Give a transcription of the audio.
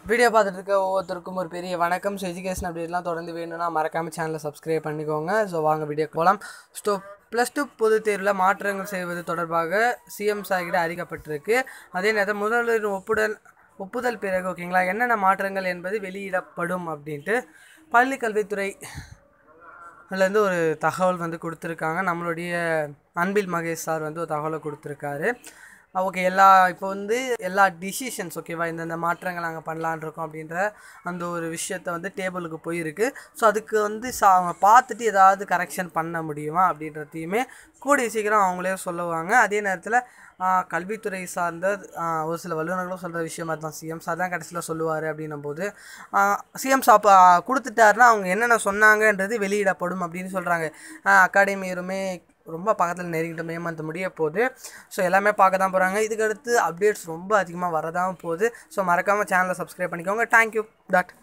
video பார்த்துட்டு இருக்க ஒவ்வொருத்தருக்கும் ஒரு பெரிய வணக்கம் ஸோ எஜுகேஷன் அப்டேட்லாம் தொடர்ந்து வேணும்னா மறக்காமல் சேனலை சப்ஸ்கிரைப் பண்ணிக்கோங்க ஸோ வாங்க வீடியோ போகலாம் ஸ்டோ ப்ளஸ் டூ பொதுத் தேர்வில் மாற்றங்கள் செய்வது தொடர்பாக சிஎம் சார்கிட்ட அறிக்கப்பட்டிருக்கு அதே நேரத்தில் முதல்வர் ஒப்புதல் ஒப்புதல் பிறகு ஓகேங்களா என்னென்ன மாற்றங்கள் என்பது வெளியிடப்படும் அப்படின்ட்டு பள்ளி கல்வித்துறை அதுலேருந்து ஒரு தகவல் வந்து கொடுத்துருக்காங்க நம்மளுடைய அன்பில் மகேஷ் சார் வந்து ஒரு தகவலை கொடுத்துருக்காரு ஓகே எல்லா இப்போ வந்து எல்லா டிசிஷன்ஸ் ஓகேவா இந்தந்த மாற்றங்கள் நாங்கள் பண்ணலான் இருக்கோம் அப்படின்ற அந்த ஒரு விஷயத்த வந்து டேபிளுக்கு போயிருக்கு ஸோ அதுக்கு வந்து சா அவங்க பார்த்துட்டு ஏதாவது கரெக்ஷன் பண்ண முடியுமா அப்படின்றதையுமே கூடிய சீக்கிரம் அவங்களே சொல்லுவாங்க அதே நேரத்தில் கல்வித்துறை சார்ந்த ஆ, ஒரு சில வல்லுநர்களும் சொல்கிற விஷயமா தான் சிஎம் சார் தான் கடைசியில் சொல்லுவார் அப்படின்னும் போது சிஎம் சாப் கொடுத்துட்டாருன்னா அவங்க என்னென்ன சொன்னாங்கன்றது வெளியிடப்படும் அப்படின்னு சொல்கிறாங்க அகாடமியருமே ரொம்ப பக்கத்தில் நெருங்கிட்டு மே மந்த் முடிய போகுது ஸோ எல்லாமே பார்க்க தான் போகிறாங்க இதுக்கடுத்து அப்டேட்ஸ் ரொம்ப அதிகமாக வரதான் போகுது ஸோ மறக்காமல் சேனலை சப்ஸ்கிரைப் பண்ணிக்கோங்க தேங்க்யூ டாட்